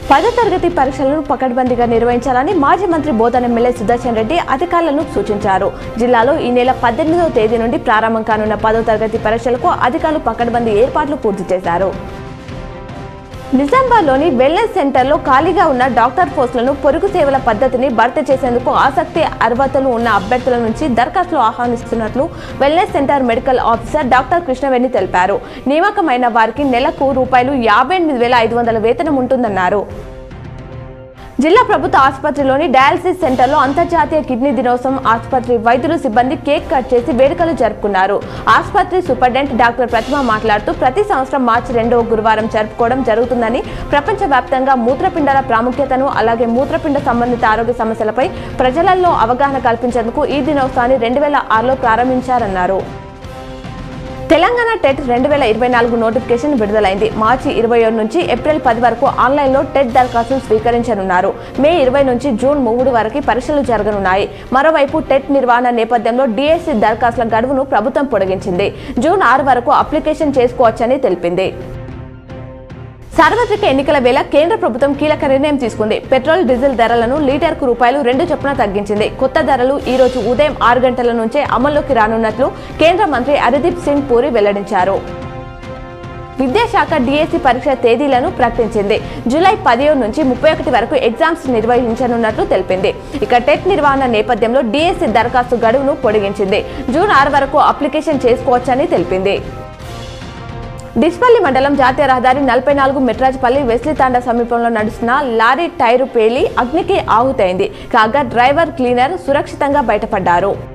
పదో తరగతి పరీక్షలను పకడ్బందీగా నిర్వహించాలని మాజీ మంత్రి బోధన ఎమ్మెల్యే సుదర్శన్ రెడ్డి అధికారులను సూచించారు జిల్లాలో ఈ నెల పద్దెనిమిదవ తేదీ నుండి ప్రారంభం కానున్న పదో తరగతి పరీక్షలకు అధికారులు పకడ్బందీ ఏర్పాట్లు పూర్తి చేశారు నిజామాబాద్లోని వెల్నెస్ సెంటర్లో ఖాళీగా ఉన్న డాక్టర్ పోస్టులను పొరుగు సేవల పద్ధతిని భర్తీ చేసేందుకు ఆసక్తి అర్హతలు ఉన్న అభ్యర్థుల నుంచి దరఖాస్తులు ఆహ్వానిస్తున్నట్లు wellness centre medical officer doctor Krishnaveni తెలిపారు నియామకమైన వారికి నెలకు రూపాయలు యాభై ఎనిమిది వేల ఐదు వందల వేతనం ఉంటుందన్నారు జిల్లా ప్రభుత్వ ఆసుపత్రిలోని డయాలసిస్ సెంటర్లో అంతర్జాతీయ కిడ్నీ దినోత్సవం ఆసుపత్రి వైద్యులు సిబ్బంది కేక్ కట్ చేసి వేడుకలు జరుపుకున్నారు ఆసుపత్రి సూపరింటెండెంట్ డాక్టర్ ప్రతిమ మాట్లాడుతూ ప్రతి సంవత్సరం మార్చి రెండవ గురువారం జరుపుకోవడం జరుగుతుందని ప్రపంచవ్యాప్తంగా మూత్రపిండాల ప్రాముఖ్యతను అలాగే మూత్రపిండ సంబంధిత ఆరోగ్య సమస్యలపై ప్రజలలో అవగాహన కల్పించేందుకు ఈ దినోత్సవాన్ని రెండు వేల ఆరులో ప్రారంభించారన్నారు తెలంగాణ టెట్ రెండు వేల ఇరవై నాలుగు నోటిఫికేషన్ విడుదలైంది మార్చి ఇరవై ఏడు నుంచి ఏప్రిల్ పది వరకు ఆన్లైన్లో టెట్ దరఖాస్తులు స్వీకరించనున్నారు మే ఇరవై నుంచి జూన్ మూడు వరకు పరీక్షలు జరగనున్నాయి మరోవైపు టెట్ నిర్వహణ నేపథ్యంలో డిఎస్సి దరఖాస్తుల గడువును ప్రభుత్వం పొడిగించింది జూన్ ఆరు వరకు అప్లికేషన్ చేసుకోవచ్చని తెలిపింది సార్వత్రిక ఎన్నికల వేళ కేంద్ర ప్రభుత్వం కీలక నిర్ణయం తీసుకుంది పెట్రోల్ డీజిల్ ధరలను లీటర్కు రూపాయలు రెండు చొప్పున తగ్గించింది కొత్త ధరలు ఈ రోజు ఉదయం ఆరు గంటల నుంచే అమల్లోకి రానున్నట్లు కేంద్ర మంత్రి హరిదీప్ సింగ్ పూరి వెల్లడించారు విద్యాశాఖ డిఎస్సి పరీక్ష తేదీలను ప్రకటించింది జూలై పదిహేను నుంచి ముప్పై ఒకటి వరకు ఎగ్జామ్స్ నిర్వహించనున్నట్లు తెలిపింది ఇక టెట్ నిర్వహణ నేపథ్యంలో డిఎస్సి దరఖాస్తు గడువును పొడిగించింది జూన్ ఆరు వరకు అప్లికేషన్ చేసుకోవచ్చని తెలిపింది డిస్పల్లి మండలం జాతీయ రహదారి నలభై నాలుగు మెట్రాజ్పల్లి వెస్లితాండ సమీపంలో నడుస్తున్న లారీ టైరు పేలి అగ్నికి ఆహుతైంది కాగా డ్రైవర్ క్లీనర్ సురక్షితంగా బయటపడ్డారు